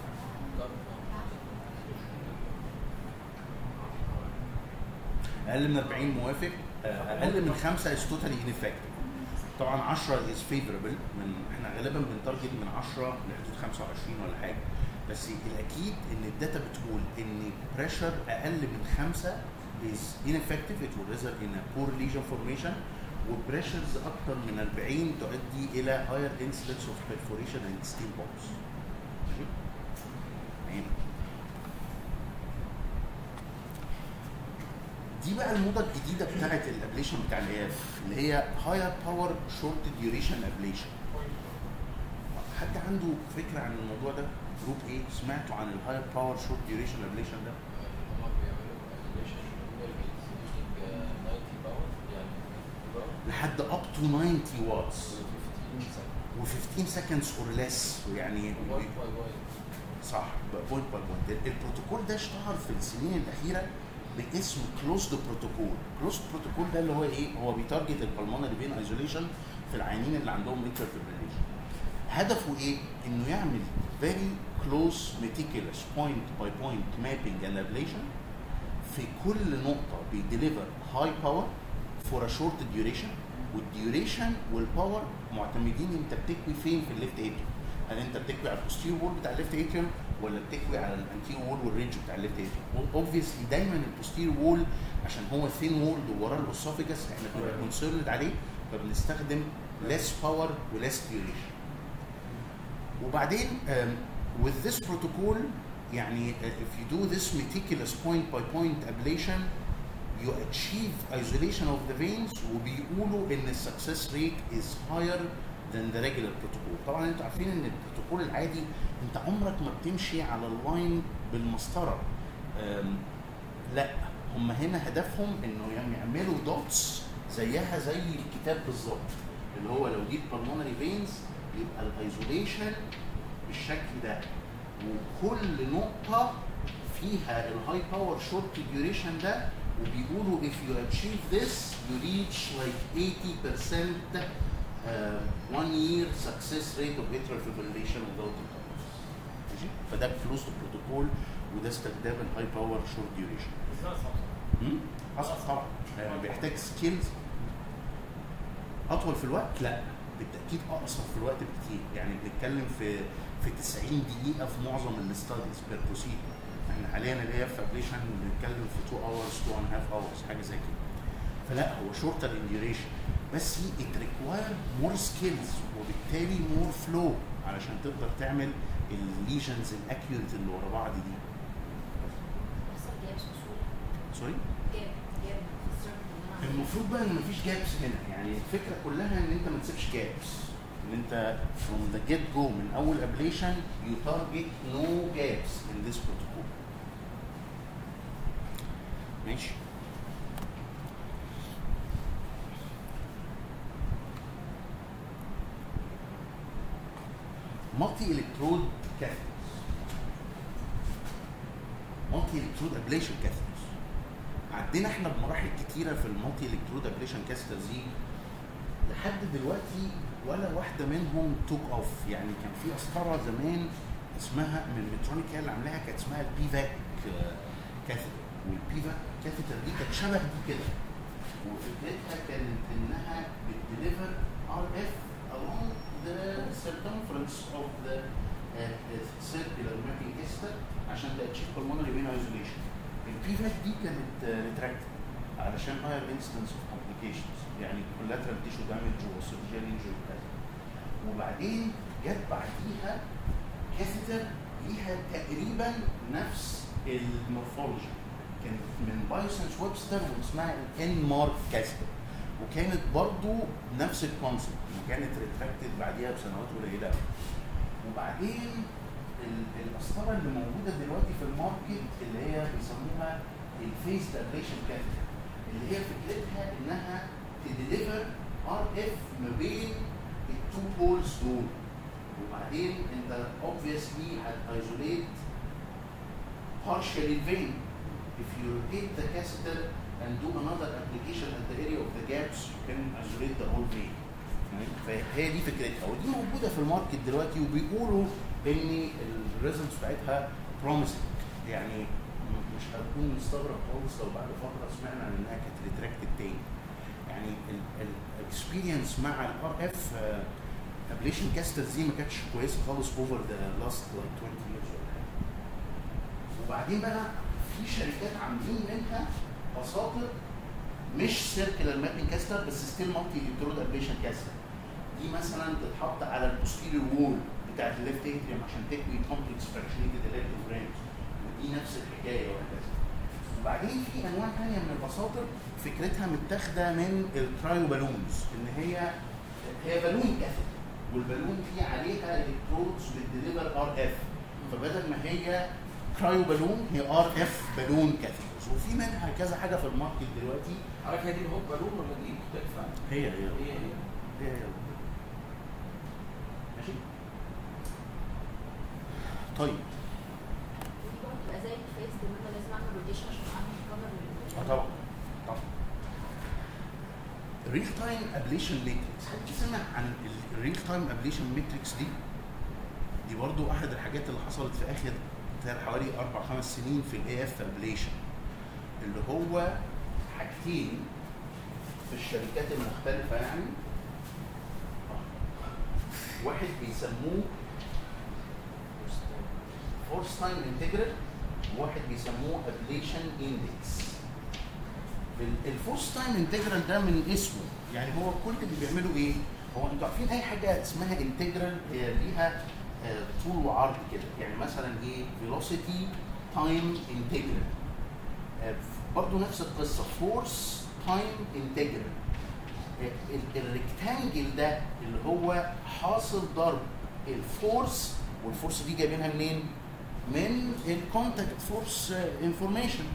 اقل من 40 موافق آه، اقل من 5 از توتالي ineffective طبعا 10 از فيفربل من احنا غالبا بنتارجت من 10 لحدود 25 ولا حاجه بس الاكيد ان الداتا بتقول ان بريشر اقل من 5 is ineffective it will result in a poor lesion formation وبريشرز اكتر من 40 تؤدي الى higher incidence of perforation and steel bones ماشي؟ تمام دي بقى الموضه الجديده بتاعت الابليشن بتاع الاف اللي هي هاير باور شورت ديوريشن ابليشن حد عنده فكره عن الموضوع ده جروب ايه سمعتوا عن الهاير باور شورت ديوريشن ابليشن ده هما بيعملوا ايزوليشن يوزنج 90 باور يعني باور لحد اب تو 90 واتس و 15 سكند و15 seconds or less يعني بوينت باي بوينت صح بوينت باي بوينت البروتوكول ده اشتهر في السنين الاخيره باسم كلوزد بروتوكول كلوزد بروتوكول ده اللي هو ايه هو بيتارجت البلمونري فين ايزوليشن في العيانين اللي عندهم ميتر فيبريليشن هدفه ايه انه يعمل very close meticulous point by point mapping and ablation في كل نقطة بيديليفر هاي باور فور ا شورت ديوريشن والديوريشن والباور معتمدين انت بتكوي فين في الليفت اتريوم هل انت بتكوي على البوستيريور وول بتاع الليفت اتريوم ولا بتكوي على الانتيريور وول والريدج بتاع الليفت اتريوم اوبفيسلي دايما البوستيريور وول عشان هو ثين وولد ووراه الاسوفيجاس احنا بنبقى كونسيرند عليه فبنستخدم less power و less duration وبعدين um, with this protocol يعني uh, if you do this meticulous point by point ablation you achieve isolation of the veins وبيقولوا ان السكسس ريت is higher than the regular protocol طبعا انتوا عارفين ان البروتوكول العادي انت عمرك ما بتمشي على اللاين بالمسطره أم، لا هم هنا هدفهم انه يعني يعملوا دوتس زيها زي الكتاب بالظبط اللي هو لو دي البلمونري فينز يبقى الايزوليشن بالشكل ده وكل نقطه فيها الهاي باور شورت ديوريشن ده وبيقولوا if you achieve this you reach like 80% uh, one year success rate of atrial fibrillation without interruptions. ماشي فده فلوس البروتوكول وده استخدام الهاي باور شورت ديوريشن بس ده صح اصعب طبعا آه، بيحتاج سكيلز اطول في الوقت لا بالتاكيد اقصر في الوقت بكتير يعني بنتكلم في في 90 دقيقه في معظم الاستاديز بير بروسيدر احنا حاليا اللي هي في ابليشن بنتكلم في 2 اورز 2 اند هاف اورز حاجه زي كده فلا هو شورتر ان ديوريشن بس ات ريكواير مور سكيلز وبالتالي مور فلو علشان تقدر تعمل الليجنز الاكيوريت اللي ورا بعض دي بيحصل جابس بسهوله سوري جاب جاب في السيرفر اللي انا المفروض بقى ان مفيش جابس هنا يعني الفكره كلها ان انت ما تسيبش جابس ان انت from the get go من اول ablation you target no gaps in this protocol ماشي multi electrode catheters multi electrode ablation catheters عدينا احنا بمراحل كتيره في المالتي الكترود ابليشن كاسترز دي لحد دلوقتي ولا واحده منهم توك اوف يعني كان في قسطره زمان اسمها من مترونيك هي اللي عاملاها كانت اسمها البيفاك كاثيتر والبيفاك كاثيتر دي كانت شبه دي كده وفكرتها كانت انها بتديليفر ار اف along the circumference of the uh, uh, circular mapping catheter عشان تاتشيف pulmonary vein isolation البيفاك دي كانت ريتراكتد علشان هاير انسيدنس اوف كومبليكيشنز يعني كولاترال تيشو دامج وسيرجيال انجري وكذا وبعدين جت بعديها كاثيتر ليها تقريبا نفس المورفولوجي كانت من بايسنس ويبستر واسمها الان مارك كاستر وكانت برضو نفس الكونسيبت وكانت ريتراكتد بعديها بسنوات قليله أوي. وبعدين ال- القسطره اللي موجوده دلوقتي في الماركت اللي هي بيسموها الفيس ابليشن كاثيتر اللي هي فكرتها انها تديليفر ار اف ما بين التو بولز دول وبعدين انت obviously هتايزوليت partially vein if you rotate the catheter and do another application at the area of the gaps you can isolate the whole vein فهي دي فكرتها ودي موجوده في الماركت دلوقتي وبيقولوا ان الريزلتس بتاعتها بروميسنج يعني م- مش هتكون مستغرب خالص لو بعد فتره سمعنا عن انها كانت ريتراكتد تاني يعني الاكسبيرينس مع الار اف ابليشن كاسترز دي ما كانتش كويسه خالص اوفر ذا لاست لايك 20 years ولا حاجه وبعدين بقى في شركات عاملين منها اساطر مش سيركلر مابنج كاستر بس ستيل مالتي الكترود ابليشن كاستر دي مثلا تتحط على البوستيريور وول بتاعت الليفت اتريوم عشان تكوي كومبلكس فراكشنيتد الكتروفرينز ودي نفس الحكايه وهكذا وبعدين في انواع ثانيه من الاساطر فكرتها متاخده من الكرايو بالونز ان هي هي بالون كاثيتر والبالون دي عليها الكترودز بتديليفر ار اف فبدل ما هي كرايو بالون هي ار اف بالون كاثيترز وفي منها كذا حاجه في الماركت دلوقتي عارف هي دي الهوب بالون ولا دي مختلفه عنها؟ هي هي هي هي هي هي ماشي طيب ودي برضه بتبقى زي الفيس ان انا لازم اعمل روتيشن عشان اعمل كفر اه طبعا طبعا الريل تايم ابليشن ماتريكس حد سمع عن الريل تايم ابليشن ماتريكس دي دي برضو احد الحاجات اللي حصلت في اخر بتاع حوالي اربع خمس سنين في الاي اف ابليشن اللي هو حاجتين في الشركات المختلفه يعني واحد بيسموه فورس تايم انتجرال وواحد بيسموه ابليشن اندكس الفورس تايم انتجرال ده من اسمه يعني هو كل اللي بيعمله ايه؟ هو انتوا عارفين اي حاجه اسمها انتجرال هي ليها آه، طول وعرض كده يعني مثلا ايه فيلوسيتي تايم انتجرال برضه نفس القصه فورس تايم انتجرال الريكتانجل ده اللي هو حاصل ضرب الفورس والفورس دي جايبينها منين؟ من الكونتاكت فورس انفورميشن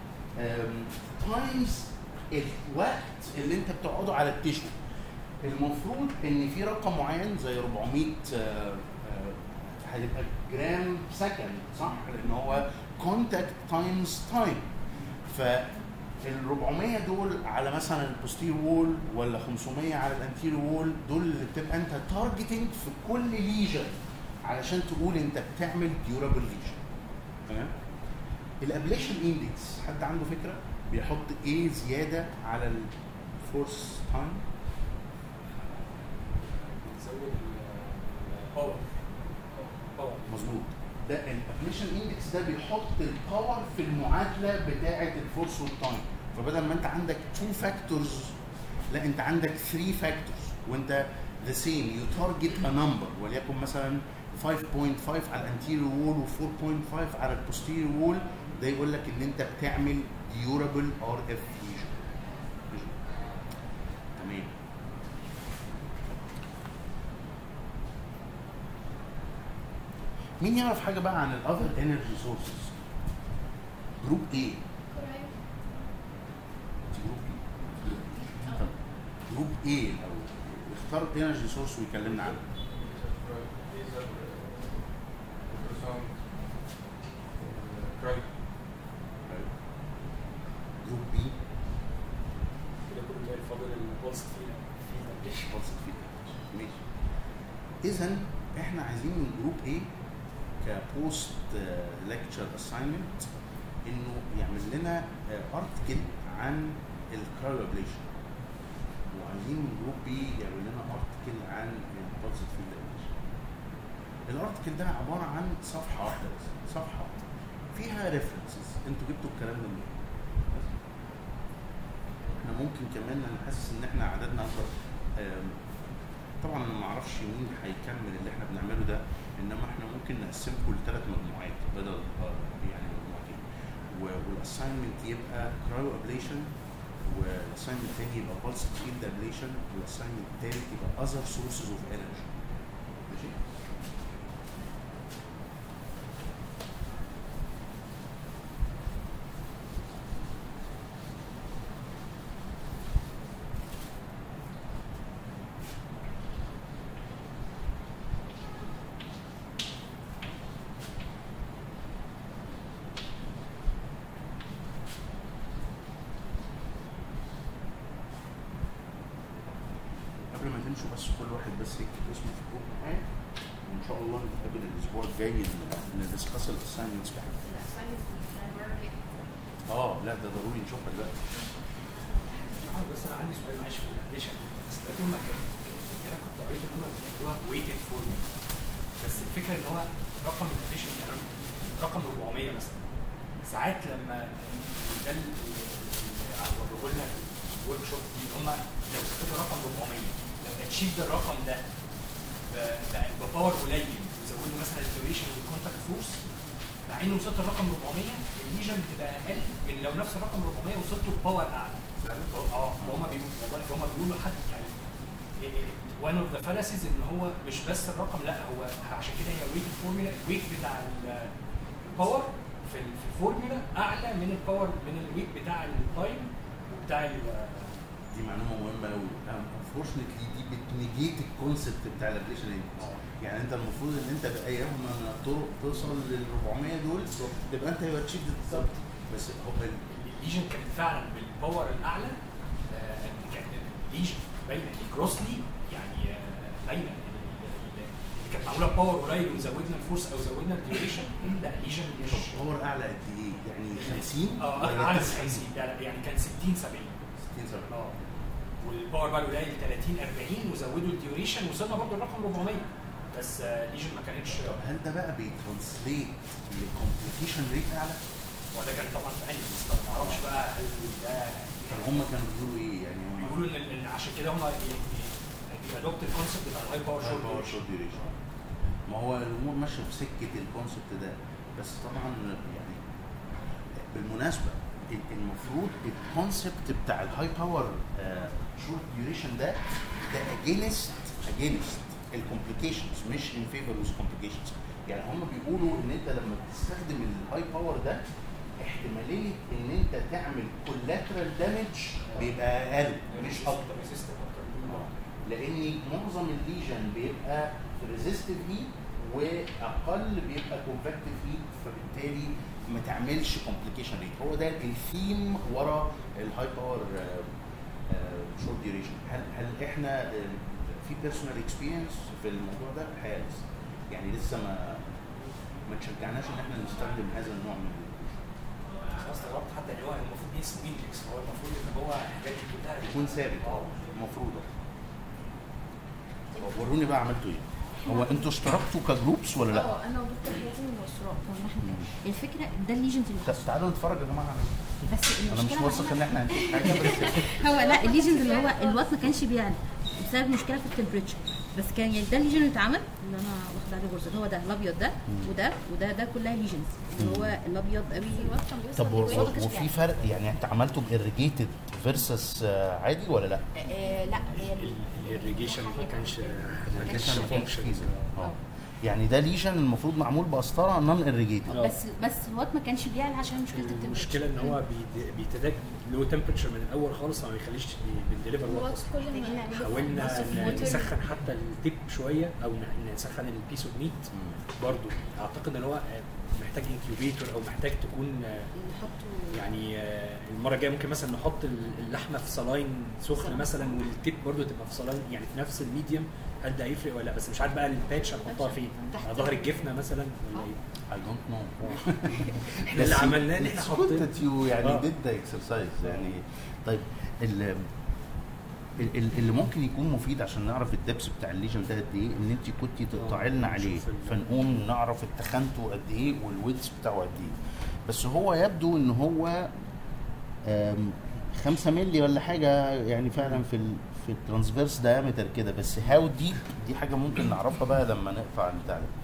تايمز الوقت اللي انت بتقعده على التشو المفروض ان في رقم معين زي 400 آه، آه، هيبقى جرام سكند صح لان هو كونتاكت تايمز تايم ف ال 400 دول على مثلا البوستير وول ولا 500 على الانتير وول دول اللي بتبقى انت تارجتنج في كل ليجن علشان تقول انت بتعمل ديورابل ليجن تمام الابليشن اندكس حد عنده فكره بيحط ايه زياده على الفورس تايم بتزود الباور باور مظبوط ده الابليشن اندكس ده بيحط الباور في المعادله بتاعه الفورس والتايم فبدل ما انت عندك 2 فاكتورز لا انت عندك 3 فاكتورز وانت ذا سيم يو تارجت ا نمبر وليكن مثلا 5.5 على الانتيريور وول و4.5 على البوستيريور وول ده يقول لك ان انت بتعمل ديورابل ار اف فيجن تمام مين يعرف حاجه بقى عن الاذر انرجي سورسز جروب ايه جروب ايه طب جروب ايه الاول اختار انرجي سورس ويكلمنا عنه ليزر التراساوند كرايو جروب بي كده كله زي الفاضل البولس فيه مش بسيط فيه ماشي اذا احنا عايزين من جروب ايه كبوست ليكتشر اساينمنت انه يعمل لنا ارتكل عن الكرايوبليشن وعايزين من جروب بي يعمل لنا ارتكل عن البوزيت فيلد الارتكل ده عباره عن صفحه واحده بس صفحه فيها ريفرنسز انتوا جبتوا الكلام ده منين؟ بس. احنا ممكن كمان انا حاسس ان احنا عددنا اكبر آم، طبعا انا ما اعرفش مين هيكمل اللي احنا بنعمله ده انما احنا ممكن نقسمكم لثلاث مجموعات بدل آه، يعني مجموعتين والاساينمنت يبقى كرايو ابليشن والاساينمنت الثاني يبقى بالس فيلد ابليشن والاساينمنت الثالث يبقى اذر سورسز اوف انرجي ماشي قبل ما تمشوا بس كل واحد بس يكتب اسمه في الجروب معايا وان شاء الله نتقابل الاسبوع الجاي ندسكس الاساينمنتس بتاعتنا اه لا ده ضروري نشوفها دلوقتي اه بس انا عندي سؤال معلش في الابليشن بس ده هم انا كنت قريت ان هم بيعملوها ويتد فور بس الفكره ان هو رقم الابليشن يعني رقم 400 مثلا ساعات لما ده اللي وريه لنا في الورك شوب دي ان هم لو كتبوا رقم 400 لو اتشيف الرقم ده ب- ب- بباور قليل وزودوا مثلا الديوريشن والكونتاكت فورس مع انه وصلت الرقم 400 الليجن بتبقى اقل من لو نفس الرقم 400 وصلت بباور اعلى اه فهم بيقولوا والله هم بيقولوا حتى يعني وان اوف ذا فالاسيز ان هو مش بس الرقم لا هو عشان كده هي ويت فورمولا الويت بتاع ال- الباور في ال- في الفورمولا اعلى من الباور من الويت بتاع التايم وبتاع ال- دي معلومه مهمه قوي انفورشنتلي دي بتنيجيت الكونسبت بتاع الابليشن يعني انت المفروض ان انت باي يوم من الطرق توصل لل 400 دول تبقى انت يبقى تشيف بالظبط بس هو ال- الليجن كانت فعلا بالباور الاعلى آه، كانت الليجن باينه الكروسلي يعني آه، باينه اللي كانت معموله بباور قليل وزودنا الفورس او زودنا الديوريشن لا الليجن مش طب باور اعلى قد ايه؟ يعني 50 اه ولا اعلى 90 من 50 لا لا يعني كان 60 70 60 70 اه والباور بقى القليل 30 40 وزودوا الديوريشن وصلنا برضه الرقم 400 بس آه، ليجن ما كانتش طب هل ده بقى بيترانسليت لكومبليكيشن ريت اعلى؟ وده كان طبعا في انهي بس ما اعرفش بقى هل ده طب هم كانوا بيقولوا ايه؟ يعني هم بيقولوا ان إن عشان كده هم بيادوبت الكونسيبت بتاع الهاي باور High power شورت short duration. ما هو الامور ماشيه في سكه الكونسبت ده بس طبعا يعني بالمناسبه ال- المفروض الكونسبت بتاع الهاي باور شورت ديوريشن ده ده اجينست اجينست الكومبليكيشنز مش ان فيفور وذ كومبليكيشنز يعني هم بيقولوا ان انت لما بتستخدم الهاي باور ده احتماليه ان انت تعمل كولاترال دامج بيبقى اقل مش اكتر لان معظم الليجن بيبقى ريزيستيف هيت واقل بيبقى كونفكتيف هيت فبالتالي ما تعملش كومبليكيشن ريت هو ده الثيم ورا الهاي باور شورت ديوريشن هل هل احنا آه، في بيرسونال اكسبيرينس في الموضوع ده الحقيقه لسه يعني لسه ما ما تشجعناش ان احنا نستخدم هذا النوع من ال- خلاص استغربت حتى ان هو المفروض اسمه اندكس هو المفروض ان هو الحاجات دي كلها يكون ثابت اه المفروض طب وروني بقى عملتوا ايه هو انتوا اشتركتوا كجروبس ولا لا؟ اه انا ودكتور حياتي من الاسراء كنا احنا الفكره ده الليجنز اللي طب تعالوا نتفرج يا جماعه على بس انا مش المشكله واثق ان احنا هنشوف حاجه بس هو لا الليجنز اللي هو الوات ما كانش بيعلى بسبب مشكله في التمبريتشر بس كان يعني ده الليجن اللي اتعمل اللي انا واخد عليه غرزه هو ده الابيض ده وده وده ده كلها ليجنز اللي هو الابيض قوي طب و- الوات ما و- كانش وفي بيعلى. فرق يعني انت عملته باريجيتد فيرسس عادي ولا لا؟ آه، لا هي الريجيشن ما كانش ما كانش ما كانش فيه. اه يعني ده ليجن المفروض معمول بقسطره نون اريجيتد بس بس الوات ما كانش بيعلى عشان مشكله التمبريتشر المشكله ان هو بيتداك لو تمبرتشر من الاول خالص ما بيخليش بنديليفر الوات كل ما حاولنا نصف ن- موتور. نسخن حتى التيب شويه او ن- نسخن البيس اوف ميت برضو اعتقد ان هو محتاج انكيوبيتور او محتاج تكون آه، نحطه يعني آه، المره الجايه ممكن مثلا نحط اللحمه في صلاين سخن مثلا والتيب برضو تبقى في صلاين يعني في نفس الميديم هل ده هيفرق ولا لا بس مش عارف بقى الباتش هنحطها فين تحت. على ظهر الجفنه مثلا ولا ايه I don't know احنا اللي عملناه ان احنا It's good حطينا that you يعني آه. did the exercise يعني طيب ال ال- ال- اللي ممكن يكون مفيد عشان نعرف الدبس بتاع الليجن ده قد ايه ان انت كنت تقطعي لنا عليه نشوف ال- فنقوم نعرف اتخنته قد ايه والويدث بتاعه قد ايه بس هو يبدو ان هو آم، خمسة مللي ولا حاجة يعني فعلا في ال في الترانسفيرس دايمتر كده بس هاو ديب دي حاجة ممكن نعرفها بقى لما نقطع البتاع ده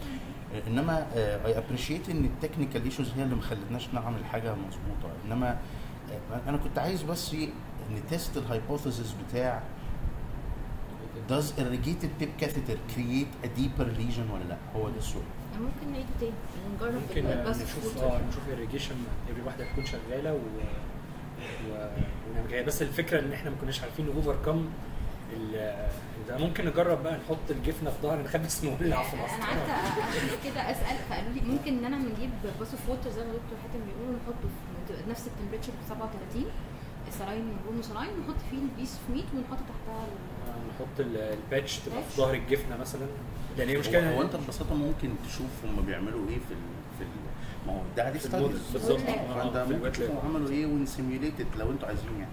آه، انما اي ابريشيت ان التكنيكال ايشوز هي اللي ما خلتناش نعمل حاجه مظبوطه انما آه، انا كنت عايز بس نتست الهايبوثيسيس بتاع does irrigated tip catheter create a deeper lesion ولا لا هو ده السؤال يعني ممكن نعيده تاني يعني نجرب ممكن الباس نشوف فوت. اه نشوف الريجيشن every واحده تكون شغاله و و ونعمل كده. بس الفكره ان احنا ما كناش عارفين اوفركم ده ممكن نجرب بقى نحط الجفنه في ظهر نخبي اسمه ولع في انا مصر قعدت قبل كده اسال فقالوا لي ممكن ان انا نجيب باس اوف ووتر زي ما دكتور حاتم بيقولوا نحطه في نفس التمبريتشر ب 37 السراين نقول سراين نحط فيه البيس اوف ميت ونحط تحتها ال- نحط ال- الباتش تبقى في ظهر الجفنه مثلا لان هي مشكله هو, هو انت ببساطه ممكن تشوف هم بيعملوا ايه في ال في ال ما هو ده عليه في المود- ستاديز بالظبط فانت آه، في ممكن الويت تشوفوا لاب. عملوا ايه ونسيميوليتد لو انتوا عايزين يعني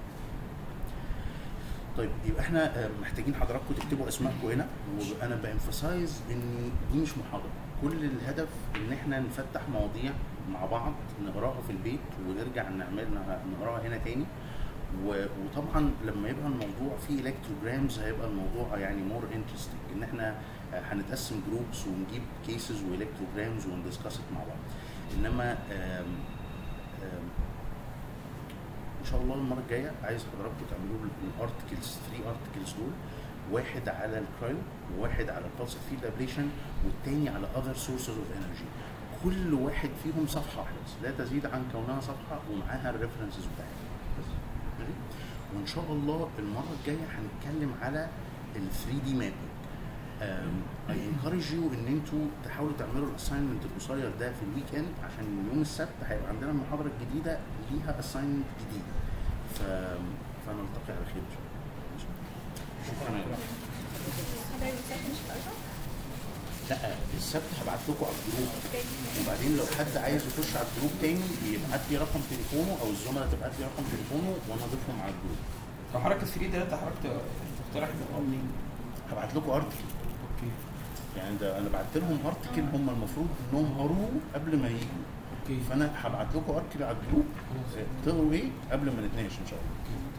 طيب يبقى احنا آه، محتاجين حضراتكم تكتبوا اسمائكم هنا وانا بانفسايز ان دي مش محاضره كل الهدف ان احنا نفتح مواضيع مع بعض نقراها في البيت ونرجع نعملها نقراها هنا تاني و- وطبعا لما يبقى الموضوع فيه الكتروجرامز هيبقى الموضوع يعني مور انترستنج ان احنا آه، هنتقسم جروبس ونجيب كيسز والكتروجرامز وندسكس مع بعض انما آم، آم، ان شاء الله المره الجايه عايز حضراتكم تعملوا لي الارتكلز 3 ارتكلز دول واحد على الكرايو وواحد على البلس فيلد ابليشن والتاني على اذر سورسز اوف انرجي كل واحد فيهم صفحه واحده بس لا تزيد عن كونها صفحه ومعاها الريفرنسز بتاعتها بس ماشي؟ وان شاء الله المره الجايه هنتكلم على ال 3 دي مابينج اي انكارج يو ان انتوا تحاولوا تعملوا الاساينمنت القصير ده في الويك اند عشان يوم السبت هيبقى عندنا المحاضره الجديده ليها اساينمنت جديد ف فنلتقي على خير ان شاء الله ماشي؟ شكرا يا جماعه لا السبت هبعت لكم على الجروب وبعدين لو حد عايز يخش على الجروب تاني يبعت لي رقم تليفونه او الزملاء تبعت لي رقم تليفونه وانا اضيفهم على الجروب طب حركه 3 ده انت حركه تقترح تبقى منين؟ هبعت لكم ارتكل اوكي يعني ده انا بعت لهم ارتكل هم المفروض انهم قروه قبل ما يجوا اوكي فانا هبعت لكم ارتكل على الجروب تقروا ايه قبل ما نتناقش ان شاء الله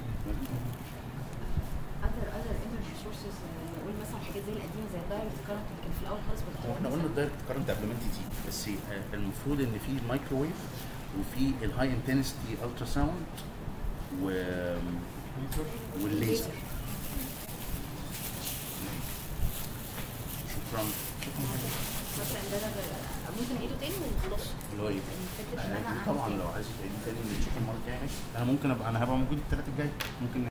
other other energy sources آه، نقول مثلا حاجات زي القديمه زي الدايركت كارنت اللي كان في الاول خالص هو بكتيريا احنا قلنا الدايركت كارنت قبل ما انت تيجي بس آه، المفروض ان في الميكروويف وفي الهاي انتنستي الترا ساوند و والليزر شكرا مثلا ده انا ب- ممكن اعيده تاني ونخلص اللي هو ايه؟ فكره ان انا أنا اعمل طبعا لو عايز تعيد تاني نشوف المره الجايه ماشي انا ممكن ابقى انا هبقى موجود الثلاث الجاي ممكن